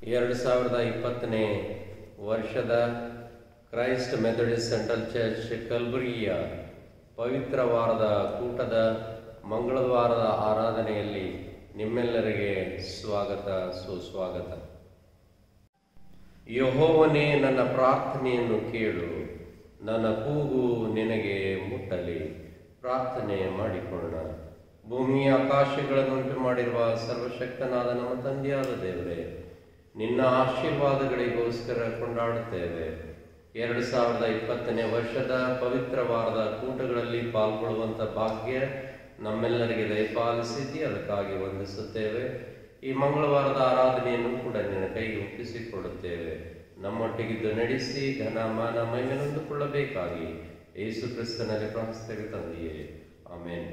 ಎರಡು ಸಾವಿರದ ಇಪ್ಪತ್ತನೇ ವರ್ಷದ ಕ್ರೈಸ್ಟ್ ಮೆಥಡಿಸ್ಟ್ ಸೆಂಟ್ರಲ್ ಚರ್ಚ್ ಕಲಬುರಗಿಯ ಪವಿತ್ರ ವಾರದ ಕೂಟದ ಮಂಗಳವಾರದ ಆರಾಧನೆಯಲ್ಲಿ ನಿಮ್ಮೆಲ್ಲರಿಗೆ ಸ್ವಾಗತ ಸುಸ್ವಾಗತ ಯಹೋವನೇ ನನ್ನ ಪ್ರಾರ್ಥನೆಯನ್ನು ಕೇಳು ನನ್ನ ಕೂಗು ನಿನಗೆ ಮುಟ್ಟಲಿ ಪ್ರಾರ್ಥನೆ ಮಾಡಿಕೊಳ್ಳೋಣ ಭೂಮಿಯ ಆಕಾಶಗಳನ್ನುಂಟು ಮಾಡಿರುವ ಸರ್ವಶಕ್ತನಾದ ನಮ್ಮ ತಂದೆಯಾದ ದೇವರೇ ನಿನ್ನ ಆಶೀರ್ವಾದಗಳಿಗೋಸ್ಕರ ಕೊಂಡಾಡುತ್ತೇವೆ ಎರಡು ಸಾವಿರದ ಇಪ್ಪತ್ತನೇ ವರ್ಷದ ಪವಿತ್ರ ವಾರದ ಕೂಟಗಳಲ್ಲಿ ಪಾಲ್ಗೊಳ್ಳುವಂತ ಭಾಗ್ಯ ನಮ್ಮೆಲ್ಲರಿಗೆ ದಯಪಾಲಿಸಿದ್ದಿ ಅದಕ್ಕಾಗಿ ವಂದಿಸುತ್ತೇವೆ ಈ ಮಂಗಳವಾರದ ಆರಾಧನೆಯನ್ನು ಕೂಡ ನಿನ್ನ ಕೈಗೆ ಒಪ್ಪಿಸಿಕೊಡುತ್ತೇವೆ ನಮ್ಮೊಟ್ಟಿಗಿದ್ದು ನಡೆಸಿ ಘನ ಮಾನ ಮೈಮೆನೊಂದುಕೊಳ್ಳಬೇಕಾಗಿ ಯೇಸು ಕ್ರಿಸ್ತನಲ್ಲಿ ಪ್ರಾರ್ಥಿಸ್ತೇವೆ ತಂದೆಯೇ ಆಮೇಲೆ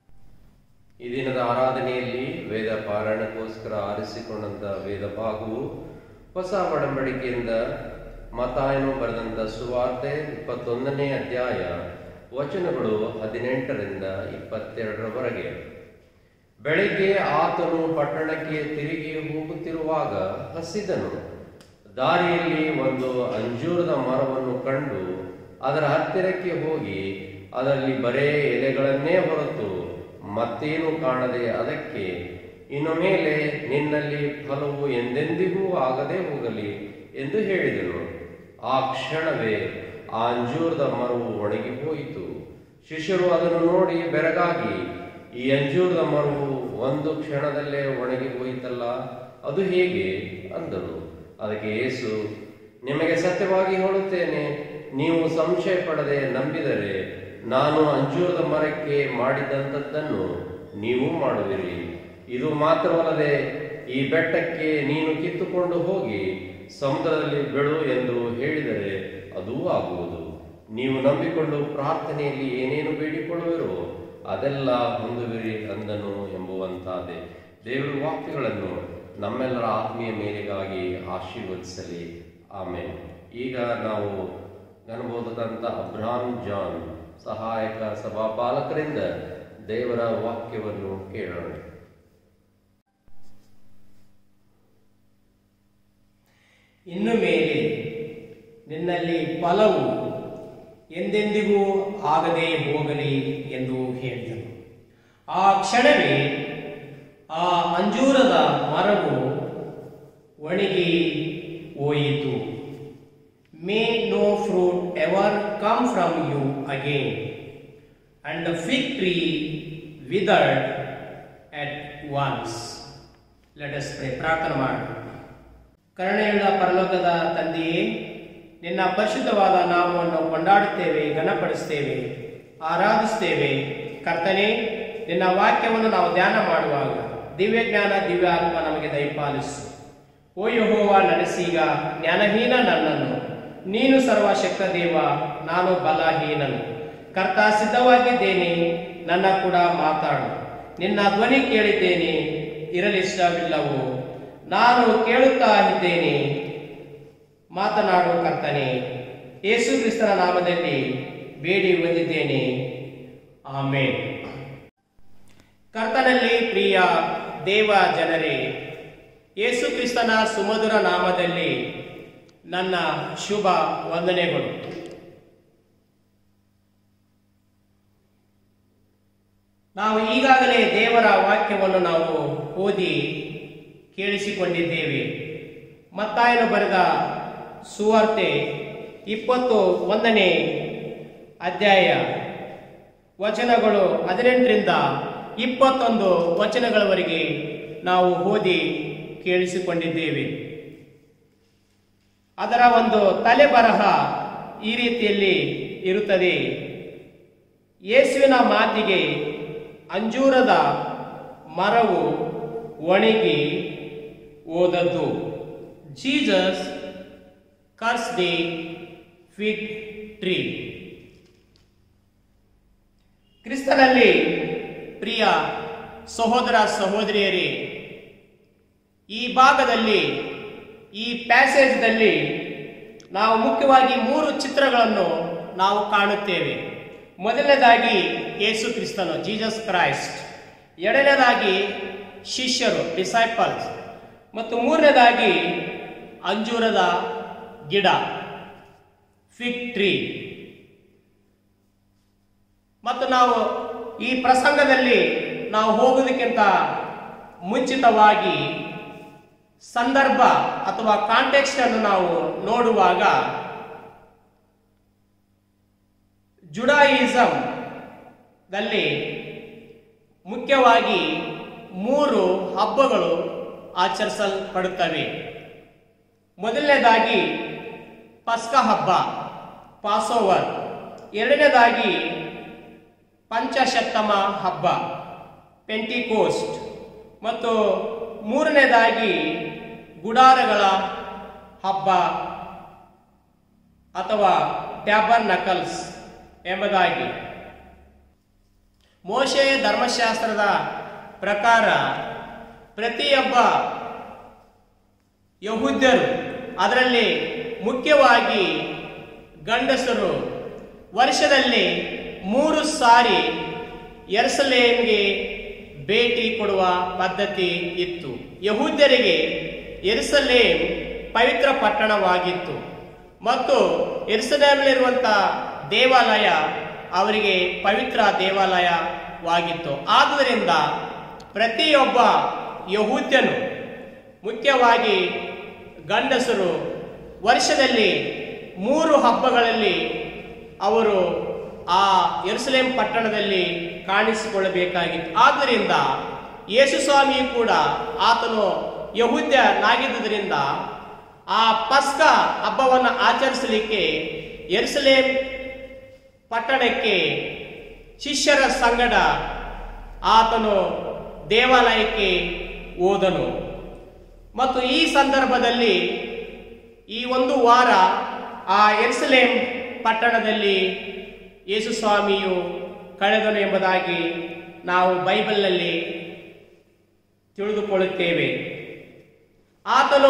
ಈ ದಿನದ ಆರಾಧನೆಯಲ್ಲಿ ವೇದ ಪಾರಾಯಣಕ್ಕೋಸ್ಕರ ಆರಿಸಿಕೊಂಡಂತ ವೇದ ಭಾಗವು ಹೊಸ ಒಡಂಬಡಿಕೆಯಿಂದ ಮತಾಯನು ಬರೆದಂತ ಸುವಾರ್ತೆ ಇಪ್ಪತ್ತೊಂದನೇ ಅಧ್ಯಾಯ ವಚನಗಳು ಹದಿನೆಂಟರಿಂದ ಇಪ್ಪತ್ತೆರಡರವರೆಗೆ ಬೆಳಿಗ್ಗೆ ಆತನು ಪಟ್ಟಣಕ್ಕೆ ತಿರುಗಿ ಹೋಗುತ್ತಿರುವಾಗ ಹಸಿದನು ದಾರಿಯಲ್ಲಿ ಒಂದು ಅಂಜೂರದ ಮರವನ್ನು ಕಂಡು ಅದರ ಹತ್ತಿರಕ್ಕೆ ಹೋಗಿ ಅದರಲ್ಲಿ ಬರೇ ಎಲೆಗಳನ್ನೇ ಹೊರತು ಮತ್ತೇನು ಕಾಣದೆ ಅದಕ್ಕೆ ಇನ್ನು ಮೇಲೆ ನಿನ್ನಲ್ಲಿ ಫಲವು ಎಂದೆಂದಿಗೂ ಆಗದೆ ಹೋಗಲಿ ಎಂದು ಹೇಳಿದನು ಆ ಕ್ಷಣವೇ ಆ ಅಂಜೂರದ ಮರವು ಒಣಗಿ ಹೋಯಿತು ಶಿಷ್ಯರು ಅದನ್ನು ನೋಡಿ ಬೆರಗಾಗಿ ಈ ಅಂಜೂರದ ಮರವು ಒಂದು ಕ್ಷಣದಲ್ಲೇ ಒಣಗಿ ಹೋಯಿತಲ್ಲ ಅದು ಹೇಗೆ ಅಂದರು ಅದಕ್ಕೆ ಯೇಸು ನಿಮಗೆ ಸತ್ಯವಾಗಿ ಹೇಳುತ್ತೇನೆ ನೀವು ಸಂಶಯ ಪಡದೆ ನಂಬಿದರೆ ನಾನು ಅಂಜೂರದ ಮರಕ್ಕೆ ಮಾಡಿದಂಥದ್ದನ್ನು ನೀವು ಮಾಡುವಿರಿ ಇದು ಮಾತ್ರವಲ್ಲದೆ ಈ ಬೆಟ್ಟಕ್ಕೆ ನೀನು ಕಿತ್ತುಕೊಂಡು ಹೋಗಿ ಸಮುದ್ರದಲ್ಲಿ ಬೆಳು ಎಂದು ಹೇಳಿದರೆ ಅದೂ ಆಗುವುದು ನೀವು ನಂಬಿಕೊಂಡು ಪ್ರಾರ್ಥನೆಯಲ್ಲಿ ಏನೇನು ಬೇಡಿಕೊಳ್ಳುವಿರೋ ಅದೆಲ್ಲ ಹೊಂದುವಿರಿ ಅಂದನು ಎಂಬುವಂತಾದೆ ದೇವರ ವಾಕ್ಯಗಳನ್ನು ನಮ್ಮೆಲ್ಲರ ಆತ್ಮೀಯ ಮೇಲೆಗಾಗಿ ಆಶೀರ್ವದಿಸಲಿ ಆಮೇಲೆ ಈಗ ನಾವು ಅನುಭವದಂತ ಅಬ್ರಾಮ್ ಜಾನ್ ಸಹಾಯಕ ಸಭಾಪಾಲಕರಿಂದ ದೇವರ ವಾಕ್ಯವನ್ನು ಕೇಳೋಣ ಇನ್ನು ಮೇಲೆ ನಿನ್ನಲ್ಲಿ ಫಲವು ಎಂದೆಂದಿಗೂ ಆಗದೆ ಹೋಗಲಿ ಎಂದು ಹೇಳಿದನು ಆ ಕ್ಷಣವೇ ಆ ಅಂಜೂರದ ಮರವು ಒಣಗಿ ಹೋಯಿತು may no fruit ever come from you again and the fig tree withered at once let us pray ಪ್ರಾರ್ಥನೆ ಮಾಡೋಣ ಕರುಣೆಯುಳ್ಳ ಪರಲೋಕದ ತಂದೆಯೇ ನಿನ್ನ ಪರಿಶುದ್ಧವಾದ ನಾಮವನ್ನು ಕೊಂಡಾಡುತ್ತೇವೆ ಘನಪಡಿಸ್ತೇವೆ ಆರಾಧಿಸ್ತೇವೆ ಕರ್ತನೆ ನಿನ್ನ ವಾಕ್ಯವನ್ನು ನಾವು ಧ್ಯಾನ ಮಾಡುವಾಗ ದಿವ್ಯ ಜ್ಞಾನ ದಿವ್ಯ ಆತ್ಮ ನಮಗೆ ದಯಪಾಲಿಸು ಓ ಯಹೋವ ನಡೆಸೀಗ ಜ್ಞಾನಹೀನ ನನ್ನನ್ನು ನೀನು ಸರ್ವಶಕ್ತ ದೇವ ನಾನು ಬಲಹೀನನು ಕರ್ತ ಸಿದ್ಧವಾಗಿದ್ದೇನೆ ನನ್ನ ಕೂಡ ಮಾತಾಡು ನಿನ್ನ ಧ್ವನಿ ಕೇಳಿದ್ದೇನೆ ಇರಲಿಷ್ಟವಿಲ್ಲವೋ ನಾನು ಕೇಳುತ್ತಾ ಇದ್ದೇನೆ ಮಾತನಾಡುವ ಕರ್ತನೆ ಯೇಸು ಕ್ರಿಸ್ತನ ನಾಮದಲ್ಲಿ ಬೇಡಿ ಹೊಂದಿದ್ದೇನೆ ಆಮೇಲೆ ಕರ್ತನಲ್ಲಿ ಪ್ರಿಯ ದೇವ ಜನರೇ ಯೇಸು ಕ್ರಿಸ್ತನ ಸುಮಧುರ ನಾಮದಲ್ಲಿ ನನ್ನ ಶುಭ ವಂದನೆಗಳು ನಾವು ಈಗಾಗಲೇ ದೇವರ ವಾಕ್ಯವನ್ನು ನಾವು ಓದಿ ಕೇಳಿಸಿಕೊಂಡಿದ್ದೇವೆ ಮತ್ತಾಯನು ಬರೆದ ಸುವಾರ್ತೆ ಇಪ್ಪತ್ತು ಒಂದನೇ ಅಧ್ಯಾಯ ವಚನಗಳು ಹದಿನೆಂಟರಿಂದ ಇಪ್ಪತ್ತೊಂದು ವಚನಗಳವರೆಗೆ ನಾವು ಓದಿ ಕೇಳಿಸಿಕೊಂಡಿದ್ದೇವೆ ಅದರ ಒಂದು ತಲೆಬರಹ ಈ ರೀತಿಯಲ್ಲಿ ಇರುತ್ತದೆ ಯೇಸುವಿನ ಮಾತಿಗೆ ಅಂಜೂರದ ಮರವು ಒಣಗಿ ಓದದ್ದು Jesus curse the fig tree ಕ್ರಿಸ್ತನಲ್ಲಿ ಪ್ರಿಯ ಸಹೋದರ ಸಹೋದರಿಯರೇ ಈ ಭಾಗದಲ್ಲಿ ಈ ಪ್ಯಾಸೇಜ್ದಲ್ಲಿ ನಾವು ಮುಖ್ಯವಾಗಿ ಮೂರು ಚಿತ್ರಗಳನ್ನು ನಾವು ಕಾಣುತ್ತೇವೆ ಮೊದಲನೇದಾಗಿ ಯೇಸು ಕ್ರಿಸ್ತನು ಜೀಸಸ್ ಕ್ರೈಸ್ಟ್ ಎರಡನೇದಾಗಿ ಶಿಷ್ಯರು ಡಿಸೈಪಲ್ಸ್ ಮತ್ತು ಮೂರನೇದಾಗಿ ಅಂಜೂರದ ಗಿಡ ಫಿಗ್ ಟ್ರೀ ಮತ್ತು ನಾವು ಈ ಪ್ರಸಂಗದಲ್ಲಿ ನಾವು ಹೋಗುವುದಕ್ಕಿಂತ ಮುಂಚಿತವಾಗಿ ಸಂದರ್ಭ ಅಥವಾ ಕಾಂಟೆಕ್ಸ್ಟ್ ಅನ್ನು ನಾವು ನೋಡುವಾಗ ಜುಡಾಯಿಸಂ ದಲ್ಲಿ ಮುಖ್ಯವಾಗಿ ಮೂರು ಹಬ್ಬಗಳು ಆಚರಿಸಲ್ಪಡುತ್ತವೆ ಮೊದಲನೇದಾಗಿ ಪಸ್ಕ ಹಬ್ಬ ಪಾಸೋವರ್ ಎರಡನೇದಾಗಿ ಪಂಚಶತ್ತಮ ಹಬ್ಬ ಪೆಂಟಿಕೋಸ್ಟ್ ಮತ್ತು ಮೂರನೇದಾಗಿ ಗುಡಾರಗಳ ಹಬ್ಬ ಅಥವಾ ಟ್ಯಾಬರ್ ನಕಲ್ಸ್ ಎಂಬುದಾಗಿ ಮೋಶೆಯ ಧರ್ಮಶಾಸ್ತ್ರದ ಪ್ರಕಾರ ಪ್ರತಿಯೊಬ್ಬ ಯಹೂದ್ಯರು ಅದರಲ್ಲಿ ಮುಖ್ಯವಾಗಿ ಗಂಡಸರು ವರ್ಷದಲ್ಲಿ ಮೂರು ಸಾರಿ ಎರ್ಸಲೇಮ್ಗೆ ಭೇಟಿ ಕೊಡುವ ಪದ್ಧತಿ ಇತ್ತು ಯಹೂದ್ಯರಿಗೆ ಎರ್ಸಲೇಮ್ ಪವಿತ್ರ ಪಟ್ಟಣವಾಗಿತ್ತು ಮತ್ತು ಎರ್ಸಲೇಮ್ನಲ್ಲಿರುವಂತಹ ದೇವಾಲಯ ಅವರಿಗೆ ಪವಿತ್ರ ದೇವಾಲಯವಾಗಿತ್ತು ಆದುದರಿಂದ ಪ್ರತಿಯೊಬ್ಬ ಯಹೂದ್ಯನು ಮುಖ್ಯವಾಗಿ ಗಂಡಸರು ವರ್ಷದಲ್ಲಿ ಮೂರು ಹಬ್ಬಗಳಲ್ಲಿ ಅವರು ಆ ಯೆರೂಸಲೇಮ್ ಪಟ್ಟಣದಲ್ಲಿ ಕಾಣಿಸಿಕೊಳ್ಳಬೇಕಾಗಿತ್ತು ಆದ್ದರಿಂದ ಯೇಸು ಸ್ವಾಮಿ ಕೂಡ ಆತನು ಯಹೂದ್ಯನಾಗಿದ್ದರಿಂದ ಆ ಪಸ್ಕ ಹಬ್ಬವನ್ನು ಆಚರಿಸಲಿಕ್ಕೆ ಯೆರೂಸಲೇಮ್ ಪಟ್ಟಣಕ್ಕೆ ಶಿಷ್ಯರ ಸಂಗಡ ಆತನು ದೇವಾಲಯಕ್ಕೆ ಹೋದನು ಮತ್ತು ಈ ಸಂದರ್ಭದಲ್ಲಿ ಈ ಒಂದು ವಾರ ಆ ಎರ್ಸಲೇಮ್ ಪಟ್ಟಣದಲ್ಲಿ ಯೇಸು ಸ್ವಾಮಿಯು ಕಳೆದನು ಎಂಬುದಾಗಿ ನಾವು ಬೈಬಲ್ನಲ್ಲಿ ತಿಳಿದುಕೊಳ್ಳುತ್ತೇವೆ ಆತನು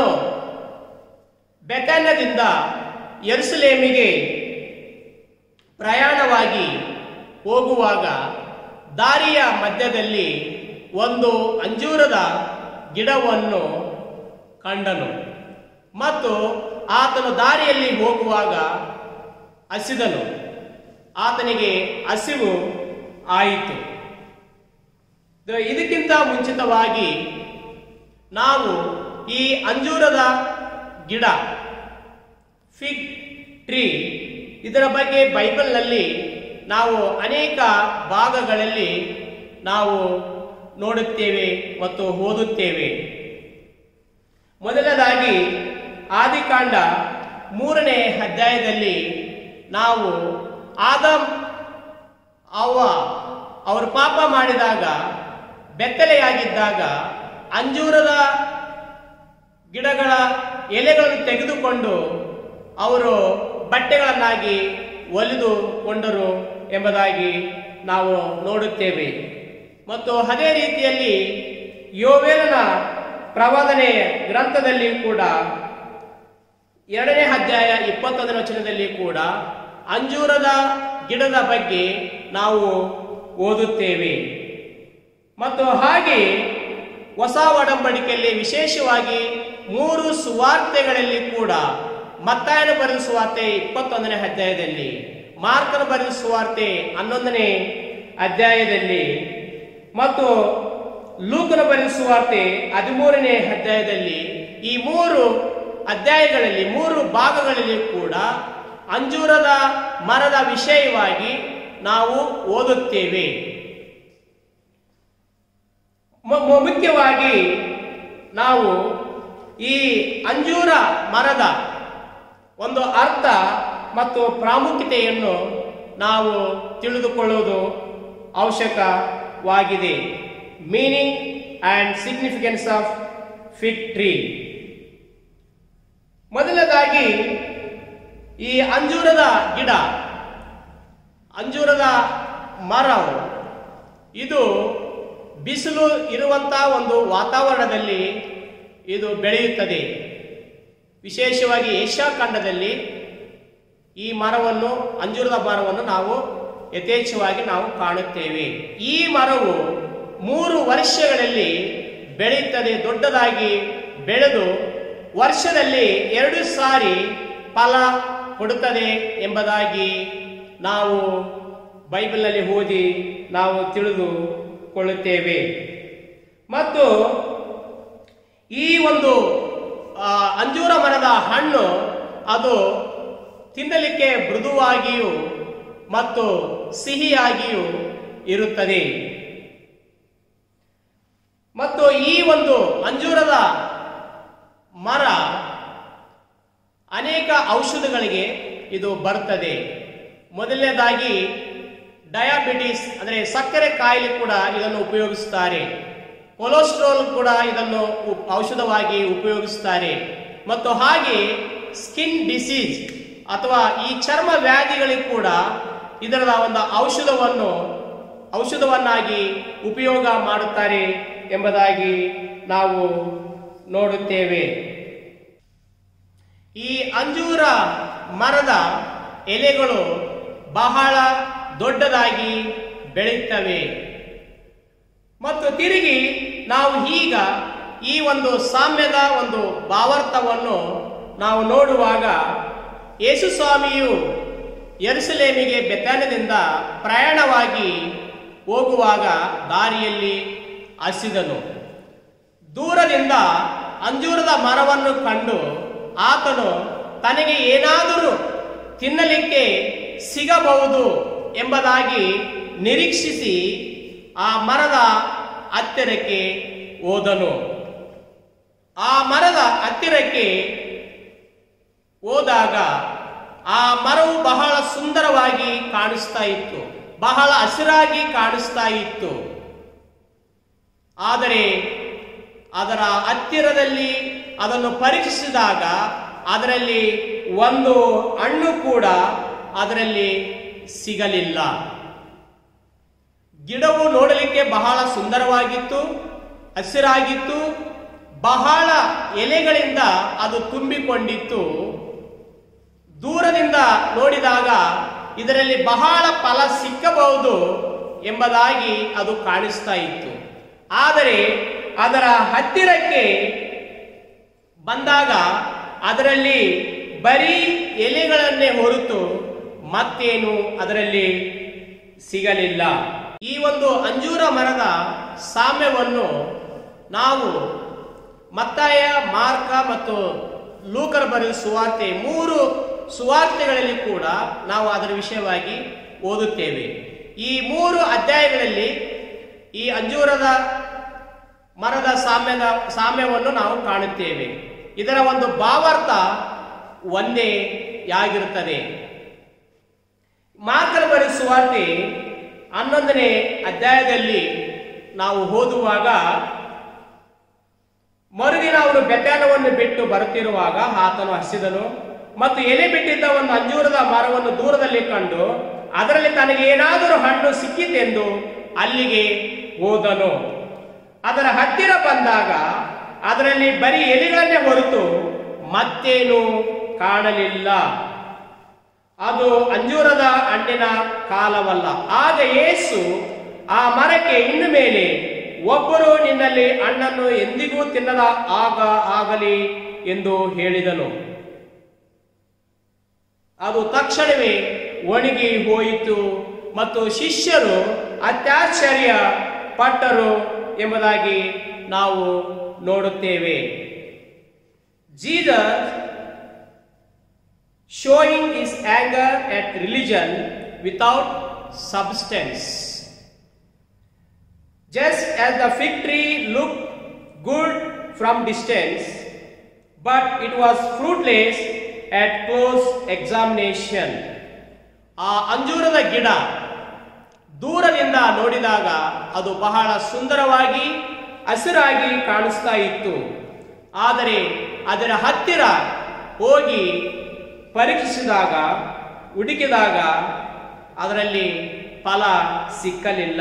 ಬೆತನ್ಯದಿಂದ ಯೆರೂಸಲೇಮಿಗೆ ಪ್ರಯಾಣವಾಗಿ ಹೋಗುವಾಗ ದಾರಿಯ ಮಧ್ಯದಲ್ಲಿ ಒಂದು ಅಂಜೂರದ ಗಿಡವನ್ನು ಕಂಡನು ಮತ್ತು ಆತನು ದಾರಿಯಲ್ಲಿ ಹೋಗುವಾಗ ಹಸಿದನು ಆತನಿಗೆ ಹಸಿವು ಆಯಿತು ದ- ಇದಕ್ಕಿಂತ ಮುಂಚಿತವಾಗಿ ನಾವು ಈ ಅಂಜೂರದ ಗಿಡ ಫಿಗ್ ಟ್ರೀ ಇದರ ಬಗ್ಗೆ ಬೈಬಲ್ನಲ್ಲಿ ನಾವು ಅನೇಕ ಭಾಗಗಳಲ್ಲಿ ನಾವು ನೋಡುತ್ತೇವೆ ಮತ್ತು ಓದುತ್ತೇವೆ ಮೊದಲನೇದಾಗಿ ಆದಿಕಾಂಡ ಮೂರನೇ ಅಧ್ಯಾಯದಲ್ಲಿ ನಾವು ಆದಮ್ ಅವ್ವ ಅವರು ಪಾಪ ಮಾಡಿದಾಗ ಬೆತ್ತಲೆಯಾಗಿದ್ದಾಗ ಅಂಜೂರದ ಗಿಡಗಳ ಎಲೆಗಳನ್ನು ತೆಗೆದುಕೊಂಡು ಅವರು ಬಟ್ಟೆಗಳನ್ನಾಗಿ ಒಲಿದುಕೊಂಡರು ಎಂಬುದಾಗಿ ನಾವು ನೋಡುತ್ತೇವೆ ಮತ್ತು ಅದೇ ರೀತಿಯಲ್ಲಿ ಯೋವೇಲನ ಪ್ರವಾದನೆ ಗ್ರಂಥದಲ್ಲಿ ಕೂಡ ಎರಡನೇ ಅಧ್ಯಾಯ ಇಪ್ಪತ್ತೊಂದನೇ ವಚನದಲ್ಲಿ ಕೂಡ ಅಂಜೂರದ ಗಿಡದ ಬಗ್ಗೆ ನಾವು ಓದುತ್ತೇವೆ ಮತ್ತು ಹಾಗೆ ಹೊಸ ಒಡಂಬಡಿಕೆಯಲ್ಲಿ ವಿಶೇಷವಾಗಿ ಮೂರು ಸುವಾರ್ತೆಗಳಲ್ಲಿ ಕೂಡ ಮತ್ತಾಯನ ಬರೆದ ಸುವಾರ್ತೆ ಇಪ್ಪತ್ತೊಂದನೇ ಅಧ್ಯಾಯದಲ್ಲಿ ಮಾರ್ಕನ ಬರೆದ ಸುವಾರ್ತೆ ಹನ್ನೊಂದನೇ ಅಧ್ಯಾಯದಲ್ಲಿ ಮತ್ತು ಲೂಕನ ಬರೆದ ಸುವಾರ್ತೆ ಹದಿಮೂರನೇ ಅಧ್ಯಾಯದಲ್ಲಿ ಈ ಮೂರು ಅಧ್ಯಾಯಗಳಲ್ಲಿ ಮೂರು ಭಾಗಗಳಲ್ಲಿ ಕೂಡ ಅಂಜೂರದ ಮರದ ವಿಷಯವಾಗಿ ನಾವು ಓದುತ್ತೇವೆ ಮು- ಮು- ಮುಖ್ಯವಾಗಿ ನಾವು ಈ ಅಂಜೂರ ಮರದ ಒಂದು ಅರ್ಥ ಮತ್ತು ಪ್ರಾಮುಖ್ಯತೆಯನ್ನು ನಾವು ತಿಳಿದುಕೊಳ್ಳುವುದು ಅವಶ್ಯಕವಾಗಿದೆ meaning and significance of fig tree ಮೊದಲನೇದಾಗಿ ಈ ಅಂಜೂರದ ಗಿಡ ಅಂಜೂರದ ಮರವು ಇದು ಬಿಸಿಲು ಇರುವಂತ ಒಂದು ವಾತಾವರಣದಲ್ಲಿ ಇದು ಬೆಳೆಯುತ್ತದೆ ವಿಶೇಷವಾಗಿ ಏಷ್ಯಾ ಖಂಡದಲ್ಲಿ ಈ ಮರವನ್ನು ಅಂಜೂರದ ಮರವನ್ನು ನಾವು ಯಥೇಚ್ಛವಾಗಿ ನಾವು ಕಾಣುತ್ತೇವೆ ಈ ಮರವು ಮೂರು ವರ್ಷಗಳಲ್ಲಿ ಬೆಳೆಯುತ್ತದೆ ದೊಡ್ಡದಾಗಿ ಬೆಳೆದು ವರ್ಷದಲ್ಲಿ ಎರಡು ಸಾರಿ ಫಲ ಕೊಡುತ್ತದೆ ಎಂಬುದಾಗಿ ನಾವು ಬೈಬಲ್ನಲ್ಲಿ ಓದಿ ನಾವು ತಿಳಿದುಕೊಳ್ಳುತ್ತೇವೆ ಮತ್ತು ಈ ಒಂದು ಆ, ಅಂಜೂರ ಮರದ ಹಣ್ಣು ಅದು ತಿನ್ನಲಿಕ್ಕೆ ಮೃದುವಾಗಿಯೂ ಮತ್ತು ಸಿಹಿಯಾಗಿಯೂ ಇರುತ್ತದೆ ಮತ್ತು ಈ ಒಂದು ಅಂಜೂರದ ಮರ ಅನೇಕ ಔಷಧಗಳಿಗೆ ಇದು ಬರ್ತದೆ ಮೊದಲನೇದಾಗಿ ಡಯಾಬಿಟಿಸ್ ಅಂದರೆ ಸಕ್ಕರೆ ಕಾಯಿಲೆ ಕೂಡ ಇದನ್ನು ಉಪಯೋಗಿಸುತ್ತಾರೆ ಕೊಲೆಸ್ಟ್ರಾಲ್ ಕೂಡ ಇದನ್ನು ಉಪ್- ಔಷಧವಾಗಿ ಉಪಯೋಗಿಸುತ್ತಾರೆ ಮತ್ತು ಹಾಗೆ ಸ್ಕಿನ್ ಡಿಸೀಸ್ ಅಥವಾ ಈ ಚರ್ಮ ವ್ಯಾಧಿಗಳಿಗೆ ಕೂಡ ಇದರ ಒಂದು ಔಷಧವನ್ನು ಔಷಧವನ್ನಾಗಿ ಉಪಯೋಗ ಮಾಡುತ್ತಾರೆ ಎಂಬುದಾಗಿ ನಾವು ನೋಡುತ್ತೇವೆ ಈ ಅಂಜೂರ ಮರದ ಎಲೆಗಳು ಬಹಳ ದೊಡ್ಡದಾಗಿ ಬೆಳೆಯುತ್ತವೆ ಮತ್ತು ತಿರುಗಿ ನಾವು ಈಗ ಈ ಒಂದು ಸಾಮ್ಯದ ಒಂದು ಭಾವಾರ್ಥವನ್ನು ನಾವು ನೋಡುವಾಗ ಯೇಸು ಸ್ವಾಮಿಯು ಯರುಸಲೇಮಿಗೆ ಬೆತ್ತಾನದಿಂದ ಪ್ರಯಾಣವಾಗಿ ಹೋಗುವಾಗ ದಾರಿಯಲ್ಲಿ ಹಸಿದನು ದೂರದಿಂದ ಅಂಜೂರದ ಮರವನ್ನು ಕಂಡು ಆತನು ತನಗೆ ಏನಾದರೂ ತಿನ್ನಲಿಕ್ಕೆ ಸಿಗಬಹುದು ಎಂಬುದಾಗಿ ನಿರೀಕ್ಷಿಸಿ ಆ ಮರದ ಹತ್ತಿರಕ್ಕೆ ಹೋದನು ಆ ಮರದ ಹತ್ತಿರಕ್ಕೆ ಹೋದಾಗ ಆ ಮರವು ಬಹಳ ಸುಂದರವಾಗಿ ಕಾಣಿಸ್ತಾ ಇತ್ತು ಬಹಳ ಹಸಿರಾಗಿ ಕಾಣಿಸ್ತಾ ಇತ್ತು ಆದರೆ ಅದರ ಹತ್ತಿರದಲ್ಲಿ ಅದನ್ನು ಪರೀಕ್ಷಿಸಿದಾಗ ಅದರಲ್ಲಿ ಒಂದು ಹಣ್ಣು ಕೂಡ ಅದರಲ್ಲಿ ಸಿಗಲಿಲ್ಲ ಗಿಡವು ನೋಡಲಿಕ್ಕೆ ಬಹಳ ಸುಂದರವಾಗಿತ್ತು ಹಸಿರಾಗಿತ್ತು ಬಹಳ ಎಲೆಗಳಿಂದ ಅದು ತುಂಬಿಕೊಂಡಿತ್ತು ದೂರದಿಂದ ನೋಡಿದಾಗ ಇದರಲ್ಲಿ ಬಹಳ ಫಲ ಸಿಕ್ಕಬಹುದು ಎಂಬುದಾಗಿ ಅದು ಕಾಣಿಸ್ತಾ ಇತ್ತು ಆದರೆ ಅದರ ಹತ್ತಿರಕ್ಕೆ ಬಂದಾಗ ಅದರಲ್ಲಿ ಬರೀ ಎಲೆಗಳನ್ನೇ ಹೊರತು ಮತ್ತೇನು ಅದರಲ್ಲಿ ಸಿಗಲಿಲ್ಲ ಈ ಒಂದು ಅಂಜೂರ ಮರದ ಸಾಮ್ಯವನ್ನು ನಾವು ಮತ್ತಾಯ ಮಾರ್ಕ ಮತ್ತು ಲೂಕರ ಬರೆದ ಸುವಾರ್ತೆ ಮೂರು ಸುವಾರ್ತೆಗಳಲ್ಲಿ ಕೂಡ ನಾವು ಅದರ ವಿಷಯವಾಗಿ ಓದುತ್ತೇವೆ ಈ ಮೂರು ಅಧ್ಯಾಯಗಳಲ್ಲಿ ಈ ಅಂಜೂರದ ಮರದ ಸಾಮ್ಯದ ಸಾಮ್ಯವನ್ನು ನಾವು ಕಾಣುತ್ತೇವೆ ಇದರ ಒಂದು ಭಾವಾರ್ಥ ಒಂದೇ ಆಗಿರುತ್ತದೆ ಮಾರ್ಕರ ಬರೆದ ಸುವಾರ್ತೆ ಹನ್ನೊಂದನೇ ಅಧ್ಯಾಯದಲ್ಲಿ ನಾವು ಓದುವಾಗ ಮರುದಿನ ಅವನು ಬೆತ್ತಾನವನ್ನು ಬಿಟ್ಟು ಬರುತ್ತಿರುವಾಗ ಆತನು ಹಸಿದನು ಮತ್ತು ಎಲೆ ಬಿಟ್ಟಿದ್ದ ಒಂದು ಅಂಜೂರದ ಮರವನ್ನು ದೂರದಲ್ಲಿ ಕಂಡು ಅದರಲ್ಲಿ ತನಗೆ ಏನಾದರೂ ಹಣ್ಣು ಸಿಕ್ಕಿತೆಂದು ಅಲ್ಲಿಗೆ ಹೋದನು ಅದರ ಹತ್ತಿರ ಬಂದಾಗ ಅದರಲ್ಲಿ ಬರೀ ಎಲೆಗಳನ್ನೇ ಹೊರತು ಮತ್ತೇನು ಕಾಣಲಿಲ್ಲ ಅದು ಅಂಜೂರದ ಹಣ್ಣಿನ ಕಾಲವಲ್ಲ ಆಗ ಯೇಸು ಆ ಮರಕ್ಕೆ ಇನ್ನು ಮೇಲೆ ಒಬ್ಬರು ನಿನ್ನಲ್ಲಿ ಹಣ್ಣನ್ನು ಎಂದಿಗೂ ತಿನ್ನದ ಆಗ ಆಗಲಿ ಎಂದು ಹೇಳಿದನು ಅದು ತಕ್ಷಣವೇ ಒಣಗಿ ಹೋಯಿತು ಮತ್ತು ಶಿಷ್ಯರು ಅತ್ಯಾಶ್ಚರ್ಯ ಪಟ್ಟರು ಎಂಬುದಾಗಿ ನಾವು ನೋಡುತ್ತೇವೆ Jesus showing his anger at religion without substance. Just as the fig tree looked good from distance, but it was fruitless at close examination. ಆ ಅಂಜೂರದ ಗಿಡ ದೂರದಿಂದ ನೋಡಿದಾಗ ಅದು ಬಹಳ ಸುಂದರವಾಗಿ ಹಸಿರಾಗಿ ಕಾಣಿಸ್ತಾ ಇತ್ತು ಆದರೆ ಅದರ ಹತ್ತಿರ ಹೋಗಿ ಪರೀಕ್ಷಿಸಿದಾಗ ಹುಡುಕಿದಾಗ ಅದರಲ್ಲಿ ಫಲ ಸಿಕ್ಕಲಿಲ್ಲ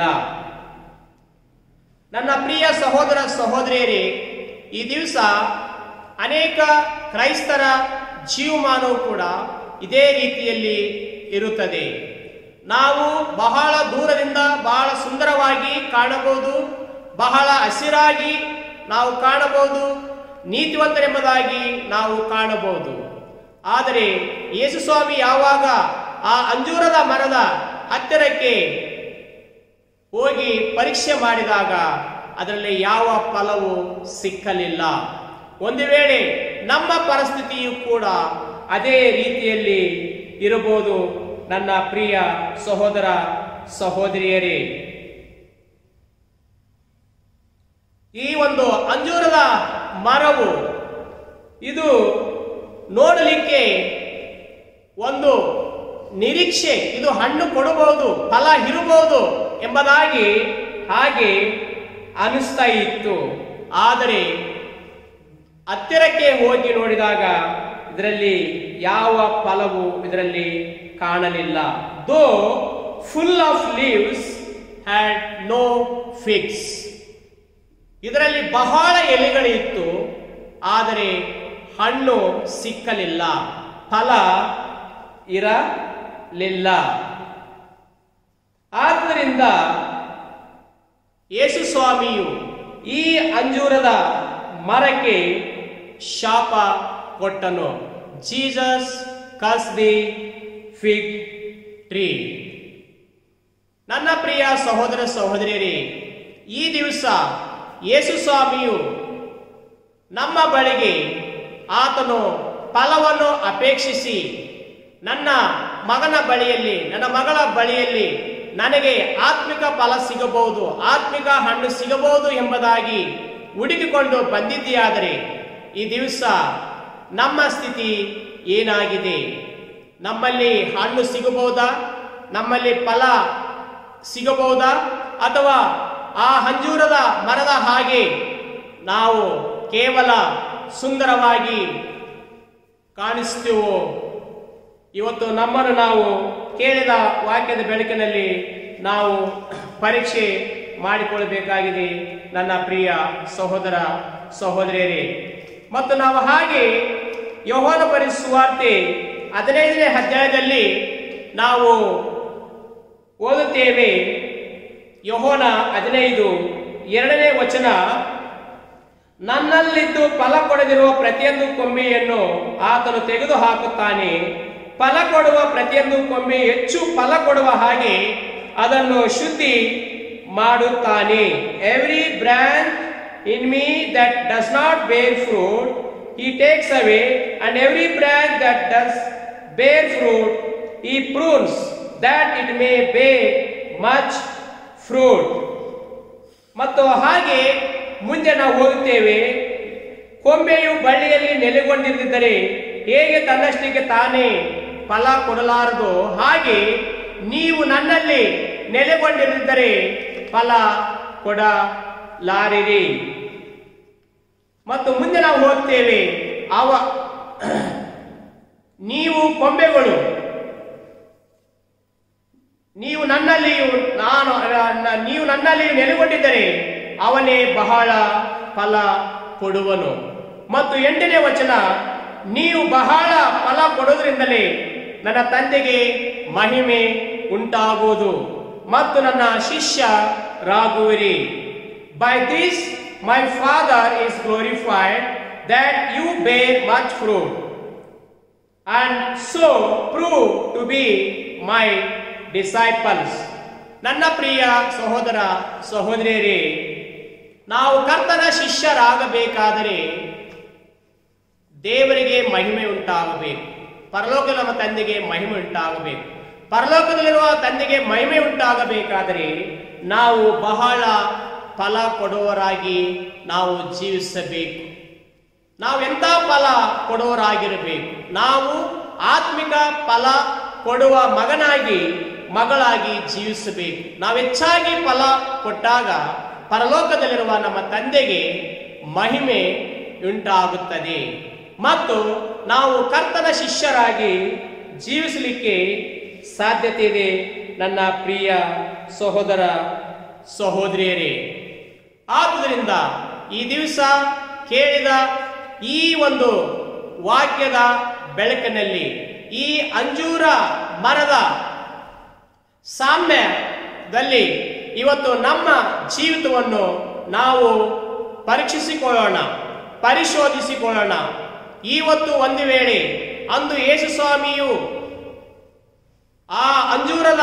ನನ್ನ ಪ್ರಿಯ ಸಹೋದರ ಸಹೋದರಿಯರೇ ಈ ದಿವಸ ಅನೇಕ ಕ್ರೈಸ್ತರ ಜೀವಮಾನವು ಕೂಡ ಇದೇ ರೀತಿಯಲ್ಲಿ ಇರುತ್ತದೆ ನಾವು ಬಹಳ ದೂರದಿಂದ ಬಹಳ ಸುಂದರವಾಗಿ ಕಾಣಬಹುದು ಬಹಳ ಹಸಿರಾಗಿ ನಾವು ಕಾಣಬಹುದು ನೀತಿವಂತರೆಂಬುದಾಗಿ ನಾವು ಕಾಣಬಹುದು ಆದರೆ ಯೇಸು ಸ್ವಾಮಿ ಯಾವಾಗ ಆ ಅಂಜೂರದ ಮರದ ಹತ್ತಿರಕ್ಕೆ ಹೋಗಿ ಪರೀಕ್ಷೆ ಮಾಡಿದಾಗ ಅದರಲ್ಲಿ ಯಾವ ಫಲವು ಸಿಕ್ಕಲಿಲ್ಲ ಒಂದು ವೇಳೆ ನಮ್ಮ ಪರಿಸ್ಥಿತಿಯು ಕೂಡ ಅದೇ ರೀತಿಯಲ್ಲಿ ಇರಬಹುದು ನನ್ನ ಪ್ರಿಯ ಸಹೋದರ ಸಹೋದರಿಯರೇ ಈ ಒಂದು ಅಂಜೂರದ ಮರವು ಇದು ನೋಡಲಿಕ್ಕೆ ಒಂದು ನಿರೀಕ್ಷೆ ಇದು ಹಣ್ಣು ಕೊಡಬಹುದು ಫಲ ಇರಬಹುದು ಎಂಬುದಾಗಿ ಹಾಗೆ ಅನಿಸ್ತಾ ಇತ್ತು ಆದರೆ ಹತ್ತಿರಕ್ಕೆ ಹೋಗಿ ನೋಡಿದಾಗ ಇದರಲ್ಲಿ ಯಾವ ಫಲವು ಇದರಲ್ಲಿ ಕಾಣಲಿಲ್ಲ though full of leaves had no figs ಇದರಲ್ಲಿ ಬಹಳ ಎಲೆಗಳಿತ್ತು ಆದರೆ ಹಣ್ಣು ಸಿಕ್ಕಲಿಲ್ಲ ಫಲ ಇರಲಿಲ್ಲ ಆದ್ದರಿಂದ ಯೇಸು ಸ್ವಾಮಿಯು ಈ ಅಂಜೂರದ ಮರಕ್ಕೆ ಶಾಪ ಕೊಟ್ಟನು Jesus curse the fig tree ನನ್ನ ಪ್ರಿಯ ಸಹೋದರ ಸಹೋದರಿಯರೇ ಈ ದಿವಸ ಯೇಸು ಸ್ವಾಮಿಯು ನಮ್ಮ ಬಳಿಗೆ ಆತನು ಫಲವನ್ನು ಅಪೇಕ್ಷಿಸಿ ನನ್ನ ಮಗನ ಬಳಿಯಲ್ಲಿ ನನ್ನ ಮಗಳ ಬಳಿಯಲ್ಲಿ ನನಗೆ ಆತ್ಮಿಕ ಫಲ ಸಿಗಬಹುದು ಆತ್ಮಿಕ ಹಣ್ಣು ಸಿಗಬಹುದು ಎಂಬುದಾಗಿ ಹುಡುಕಿಕೊಂಡು ಬಂದಿದೆಯಾದರೆ ಈ ದಿವಸ ನಮ್ಮ ಸ್ಥಿತಿ ಏನಾಗಿದೆ ನಮ್ಮಲ್ಲಿ ಹಣ್ಣು ಸಿಗಬಹುದಾ ನಮ್ಮಲ್ಲಿ ಫಲ ಸಿಗಬಹುದಾ ಅಥವಾ ಆ ಹಂಜೂರದ ಮರದ ಹಾಗೆ ನಾವು ಕೇವಲ ಸುಂದರವಾಗಿ ಕಾಣಿಸ್ತೀವೋ ಇವತ್ತು ನಮ್ಮನ್ನು ನಾವು ಕೇಳಿದ ವಾಕ್ಯದ ಬೆಳಕಿನಲ್ಲಿ ನಾವು ಪರೀಕ್ಷೆ ಮಾಡಿಕೊಳ್ಳಬೇಕಾಗಿದೆ ನನ್ನ ಪ್ರಿಯ ಸಹೋದರ ಸಹೋದರಿಯರೇ ಮತ್ತು ನಾವು ಹಾಗೆ ಯೋಹಾನ ಪರಿಸುವಾರ್ತೆ ಹದಿನೈದನೇ ಅಧ್ಯಾಯದಲ್ಲಿ ನಾವು ಓದುತ್ತೇವೆ ಯಹೋನ ಹದಿನೈದು ಎರಡನೇ ವಚನ ನನ್ನಲ್ಲಿದ್ದು ಫಲ ಕೊಡದಿರುವ ಪ್ರತಿಯೊಂದು ಕೊಂಬೆಯನ್ನು ಆತನು ತೆಗೆದು ಹಾಕುತ್ತಾನೆ ಫಲ ಕೊಡುವ ಪ್ರತಿಯೊಂದು ಕೊಂಬೆ ಹೆಚ್ಚು ಫಲ ಕೊಡುವ ಹಾಗೆ ಅದನ್ನು ಶುದ್ಧಿ ಮಾಡುತ್ತಾನೆ every branch in me that does not bear fruit he takes away and every branch that does bear fruit he prunes that it may bear much fruit ಮತ್ತು ಹಾಗೆ ಮುಂದೆ ನಾವು ಹೋಗುತ್ತೇವೆ ಕೊಂಬೆಯು ಬಳ್ಳಿಯಲ್ಲಿ ನೆಲೆಗೊಂಡಿದ್ದರೆ ಹೇಗೆ ತನ್ನಷ್ಟಕ್ಕೆ ತಾನೇ ಫಲ ಕೊಡಲಾರದು ಹಾಗೆ ನೀವು ನನ್ನಲ್ಲಿ ನೆಲೆಗೊಂಡಿದ್ದರೆ ಫಲ ಕೊಡಲಾರಿರಿ ಮತ್ತು ಮುಂದೆ ನಾವು ಹೋಗ್ತೇವೆ ಅವ ನೀವು ಕೊಂಬೆಗಳು ನೀವು ನನ್ನಲ್ಲಿಯೂ ನಾನು ನ- ನೀವು ನನ್ನಲ್ಲಿಯೂ ನೆಲೆಗೊಂಡಿದ್ದರೆ ಅವನೇ ಬಹಳ ಫಲ ಕೊಡುವನು ಮತ್ತು ಎಂಟನೇ ವಚನ ನೀವು ಬಹಳ ಫಲ ಕೊಡೋದ್ರಿಂದಲೇ ನನ್ನ ತಂದೆಗೆ ಮಹಿಮೆ ಉಂಟಾಗುವುದು ಮತ್ತು ನನ್ನ ಶಿಷ್ಯರಾಗುವಿರಿ by this my Father is glorified that you bear much fruit and so prove to be my disciples ನನ್ನ ಪ್ರಿಯ ಸಹೋದರ ಸಹೋದರಿಯರೇ ನಾವು ಕರ್ತನ ಶಿಷ್ಯರಾಗಬೇಕಾದರೆ ದೇವರಿಗೆ ಮಹಿಮೆ ಉಂಟಾಗಬೇಕು ಪರಲೋಕ ನಮ್ಮ ತಂದೆಗೆ ಮಹಿಮೆ ಉಂಟಾಗಬೇಕು ಪರಲೋಕದಲ್ಲಿರುವ ತಂದೆಗೆ ಮಹಿಮೆ ಉಂಟಾಗಬೇಕಾದರೆ ನಾವು ಬಹಳ ಫಲ ಕೊಡುವವರಾಗಿ ನಾವು ಜೀವಿಸಬೇಕು ನಾವು ಎಂಥ ಫಲ ಕೊಡುವರಾಗಿರಬೇಕು ನಾವು ಆತ್ಮಿಕ ಫಲ ಕೊಡುವ ಮಗನಾಗಿ ಮಗಳಾಗಿ ಜೀವಿಸಬೇಕು ನಾವು ಹೆಚ್ಚಾಗಿ ಫಲ ಕೊಟ್ಟಾಗ ಪರಲೋಕದಲ್ಲಿರುವ ನಮ್ಮ ತಂದೆಗೆ ಮಹಿಮೆ ಉಂಟಾಗುತ್ತದೆ ಮತ್ತು ನಾವು ಕರ್ತನ ಶಿಷ್ಯರಾಗಿ ಜೀವಿಸಲಿಕ್ಕೆ ಸಾಧ್ಯತೆ ಇದೆ ನನ್ನ ಪ್ರಿಯ ಸಹೋದರ ಸಹೋದರಿಯರೇ ಆದುದರಿಂದ ಈ ದಿವಸ ಕೇಳಿದ ಈ ಒಂದು ವಾಕ್ಯದ ಬೆಳಕಿನಲ್ಲಿ ಈ ಅಂಜೂರ ಮರದ ಸಾಮ್ಯದಲ್ಲಿ ಇವತ್ತು ನಮ್ಮ ಜೀವಿತವನ್ನು ನಾವು ಪರೀಕ್ಷಿಸಿಕೊಳ್ಳೋಣ ಪರಿಶೋಧಿಸಿಕೊಳ್ಳೋಣ ಇವತ್ತು ಒಂದು ವೇಳೆ ಅಂದು ಯೇಸು ಸ್ವಾಮಿಯು ಆ ಅಂಜೂರದ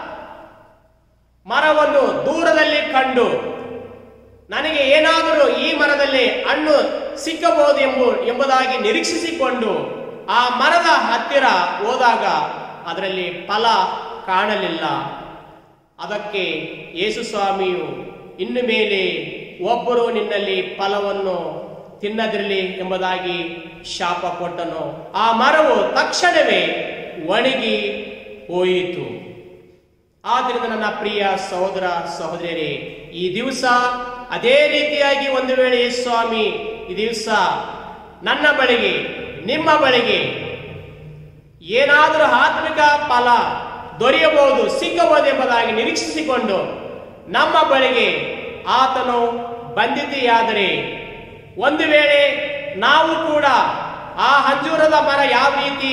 ಮರವನ್ನು ದೂರದಲ್ಲಿ ಕಂಡು ನನಗೆ ಏನಾದರೂ ಈ ಮರದಲ್ಲಿ ಹಣ್ಣು ಸಿಕ್ಕಬಹುದು ಎಂಬು ಎಂಬುದಾಗಿ ನಿರೀಕ್ಷಿಸಿಕೊಂಡು ಆ ಮರದ ಹತ್ತಿರ ಹೋದಾಗ ಅದರಲ್ಲಿ ಫಲ ಕಾಣಲಿಲ್ಲ ಅದಕ್ಕೆ ಯೇಸು ಸ್ವಾಮಿಯು ಇನ್ನು ಮೇಲೆ ಒಬ್ಬರು ನಿನ್ನಲ್ಲಿ ಫಲವನ್ನು ತಿನ್ನದಿರಲಿ ಎಂಬುದಾಗಿ ಶಾಪ ಕೊಟ್ಟನು ಆ ಮರವು ತಕ್ಷಣವೇ ಒಣಗಿ ಹೋಯಿತು ಆದ್ದರಿಂದ ನನ್ನ ಪ್ರಿಯ ಸಹೋದರ ಸಹೋದರಿಯರೇ ಈ ದಿವಸ ಅದೇ ರೀತಿಯಾಗಿ ಒಂದು ವೇಳೆ ಯೇಸು ಸ್ವಾಮಿ ಈ ದಿವಸ ನನ್ನ ಬಳಿಗೆ ನಿಮ್ಮ ಬಳಿಗೆ ಏನಾದರೂ ಆತ್ಮಿಕ ಫಲ ದೊರೆಯಬಹುದು ಸಿಕ್ಕಬಹುದು ಎಂಬುದಾಗಿ ನಿರೀಕ್ಷಿಸಿಕೊಂಡು ನಮ್ಮ ಬಳಿಗೆ ಆತನು ಬಂದಿದೆಯಾದರೆ ಒಂದು ವೇಳೆ ನಾವು ಕೂಡ ಆ ಅಂಜೂರದ ಮರ ಯಾವ ರೀತಿ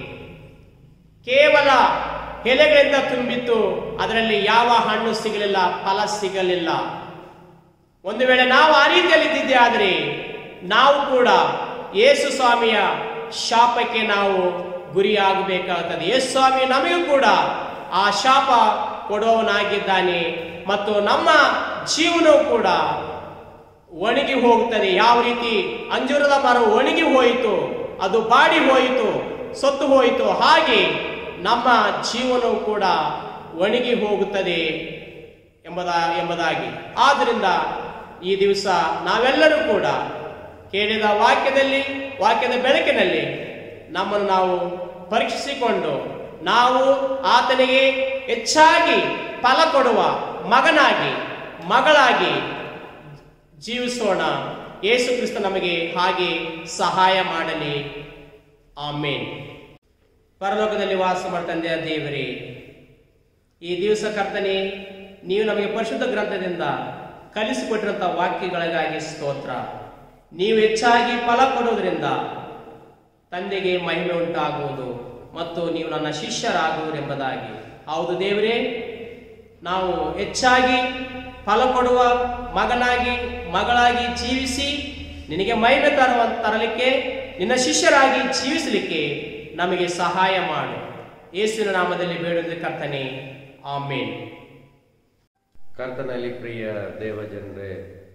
ಕೇವಲ ಎಲೆಗಳಿಂದ ತುಂಬಿತ್ತು ಅದರಲ್ಲಿ ಯಾವ ಹಣ್ಣು ಸಿಗಲಿಲ್ಲ ಫಲ ಸಿಗಲಿಲ್ಲ ಒಂದು ವೇಳೆ ನಾವು ಆ ರೀತಿಯಲ್ಲಿ ಇದ್ದಿದ್ದೆ ಆದರೆ ನಾವು ಕೂಡ ಯೇಸು ಸ್ವಾಮಿಯ ಶಾಪಕ್ಕೆ ನಾವು ಗುರಿಯಾಗಬೇಕಾಗುತ್ತದೆ ಯೇಸು ಸ್ವಾಮಿ ನಮಗೂ ಕೂಡ ಆ ಶಾಪ ಕೊಡುವವನಾಗಿದ್ದಾನೆ ಮತ್ತು ನಮ್ಮ ಜೀವನವು ಕೂಡ ಒಣಗಿ ಹೋಗುತ್ತದೆ ಯಾವ ರೀತಿ ಅಂಜೂರದ ಮರ ಒಣಗಿ ಹೋಯಿತು ಅದು ಬಾಡಿ ಹೋಯಿತು ಸತ್ತು ಹೋಯಿತು ಹಾಗೆ ನಮ್ಮ ಜೀವನವು ಕೂಡ ಒಣಗಿ ಹೋಗುತ್ತದೆ ಎಂಬುದ ಎಂಬುದಾಗಿ ಆದ್ದರಿಂದ ಈ ದಿವಸ ನಾವೆಲ್ಲರೂ ಕೂಡ ಕೇಳಿದ ವಾಕ್ಯದಲ್ಲಿ ವಾಕ್ಯದ ಬೆಳಕಿನಲ್ಲಿ ನಮ್ಮನ್ನು ನಾವು ಪರೀಕ್ಷಿಸಿಕೊಂಡು ನಾವು ಆತನಿಗೆ ಹೆಚ್ಚಾಗಿ ಫಲ ಕೊಡುವ ಮಗನಾಗಿ ಮಗಳಾಗಿ ಜೀವಿಸೋಣ ಯೇಸು ಕ್ರಿಸ್ತ ನಮಗೆ ಹಾಗೆ ಸಹಾಯ ಮಾಡಲಿ ಆಮೇನ್ ಪರಲೋಕದಲ್ಲಿ ವಾಸ ಮಾಡ್ತಂದೆಯ ದೇವರೇ ಈ ದಿವಸ ಕರ್ತನೆ ನೀವು ನಮಗೆ ಪರಿಶುದ್ಧ ಗ್ರಂಥದಿಂದ ಕಲಿಸಿಕೊಟ್ಟಿರುವಂತಹ ವಾಕ್ಯಗಳಿಗಾಗಿ ಸ್ತೋತ್ರ ನೀವು ಹೆಚ್ಚಾಗಿ ಫಲ ಕೊಡುವುದರಿಂದ ತಂದೆಗೆ ಮಹಿಮೆ ಉಂಟಾಗುವುದು ಮತ್ತು ನೀವು ನನ್ನ ಶಿಷ್ಯರಾಗುವುದೆಂಬುದಾಗಿ ಹೌದು ದೇವರೇ ನಾವು ಹೆಚ್ಚಾಗಿ ಫಲ ಕೊಡುವ ಮಗನಾಗಿ ಮಗಳಾಗಿ ಜೀವಿಸಿ ನಿನಗೆ ಮಹಿಮೆ ತರುವ ತರಲಿಕ್ಕೆ ನಿನ್ನ ಶಿಷ್ಯರಾಗಿ ಜೀವಿಸಲಿಕ್ಕೆ ನಮಗೆ ಸಹಾಯ ಮಾಡು ಯೇಸುವಿನ ನಾಮದಲ್ಲಿ ಬೇಡುವುದು ಕರ್ತನೆ ಆಮೇನ್ ಕರ್ತನಲ್ಲಿ ಪ್ರಿಯ ದೇವಜನರೇ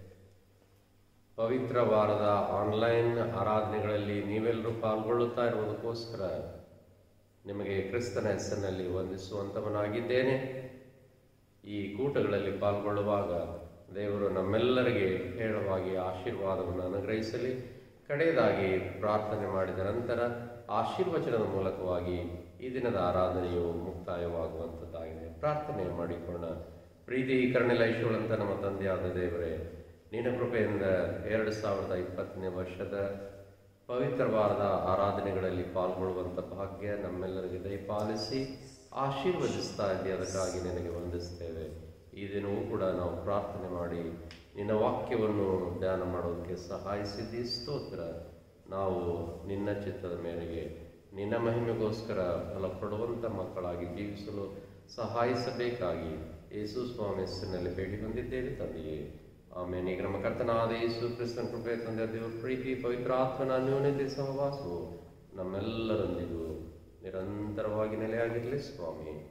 ಪವಿತ್ರ ವಾರದ ಆನ್ಲೈನ್ ಆರಾಧನೆಗಳಲ್ಲಿ ನೀವೆಲ್ಲರೂ ಪಾಲ್ಗೊಳ್ಳುತ್ತಾ ಇರುವುದಕ್ಕೋಸ್ಕರ ನಿಮಗೆ ಕ್ರಿಸ್ತನ ಹೆಸರಿನಲ್ಲಿ ವಂದಿಸುವಂತವನಾಗಿದ್ದೇನೆ ಈ ಕೂಟಗಳಲ್ಲಿ ಪಾಲ್ಗೊಳ್ಳುವಾಗ ದೇವರು ನಮ್ಮೆಲ್ಲರಿಗೆ ಹೇಳುವಾಗಿ ಆಶೀರ್ವಾದವನ್ನು ಅನುಗ್ರಹಿಸಲಿ ಕಡೆಯದಾಗಿ ಪ್ರಾರ್ಥನೆ ಮಾಡಿದ ನಂತರ ಆಶೀರ್ವಚನದ ಮೂಲಕವಾಗಿ ಈ ದಿನದ ಆರಾಧನೆಯು ಮುಕ್ತಾಯವಾಗುವಂಥದ್ದಾಗಿದೆ ಪ್ರಾರ್ಥನೆ ಮಾಡಿಕೊಳ್ಳೋಣ ಪ್ರೀತಿ ಕರುಣೆಲ ಐಶ್ವರಂತ ನಮ್ಮ ತಂದೆಯಾದ ದೇವರೇ ನಿನ್ನ ಕೃಪೆಯಿಂದ ಎರಡು ಸಾವಿರದ ಇಪ್ಪತ್ತನೇ ವರ್ಷದ ಪವಿತ್ರವಾದ ಆರಾಧನೆಗಳಲ್ಲಿ ಪಾಲ್ಗೊಳ್ಳುವಂಥ ಭಾಗ್ಯ ನಮ್ಮೆಲ್ಲರಿಗೆ ದಯಪಾಲಿಸಿ ಆಶೀರ್ವದಿಸ್ತಾ ಇದ್ದೀವಿ ಅದಕ್ಕಾಗಿ ನಿನಗೆ ವಂದಿಸ್ತೇವೆ ಈ ದಿನವೂ ಕೂಡ ನಾವು ಪ್ರಾರ್ಥನೆ ಮಾಡಿ ನಿನ್ನ ವಾಕ್ಯವನ್ನು ಧ್ಯಾನ ಮಾಡೋದಕ್ಕೆ ಸಹಾಯಿಸಿದ್ದಿ ಸ್ತೋತ್ರ ನಾವು ನಿನ್ನ ಚಿತ್ತದ ಮೇರೆಗೆ ನಿನ್ನ ಮಹಿಮೆಗೋಸ್ಕರ ಫಲ ಕೊಡುವಂಥ ಮಕ್ಕಳಾಗಿ ಜೀವಿಸಲು ಸಹಾಯಿಸಬೇಕಾಗಿ ಯೇಸು ಸ್ವಾಮಿ ಹೆಸರಿನಲ್ಲಿ ಬೇಡಿ ಹೊಂದಿದ್ದೇವೆ ತಂದೆಯೇ ಆಮೇಲೆ ಈಗ ನಮ್ಮ ಕರ್ತನಾದ ಯೇಸು ಕ್ರಿಸ್ತನ ಕೃಪೆ ತಂದೆ ದೇವರ ಪ್ರೀತಿ ಪವಿತ್ರ ಆತ್ಮನ ಅನ್ಯೋನ್ಯತೆ ಸಹವಾಸವು ನಮ್ಮೆಲ್ಲರೊಂದಿಗೂ ನಿರಂತರವಾಗಿ ನೆಲೆಯಾಗಿರಲಿ ಸ್ವಾಮಿ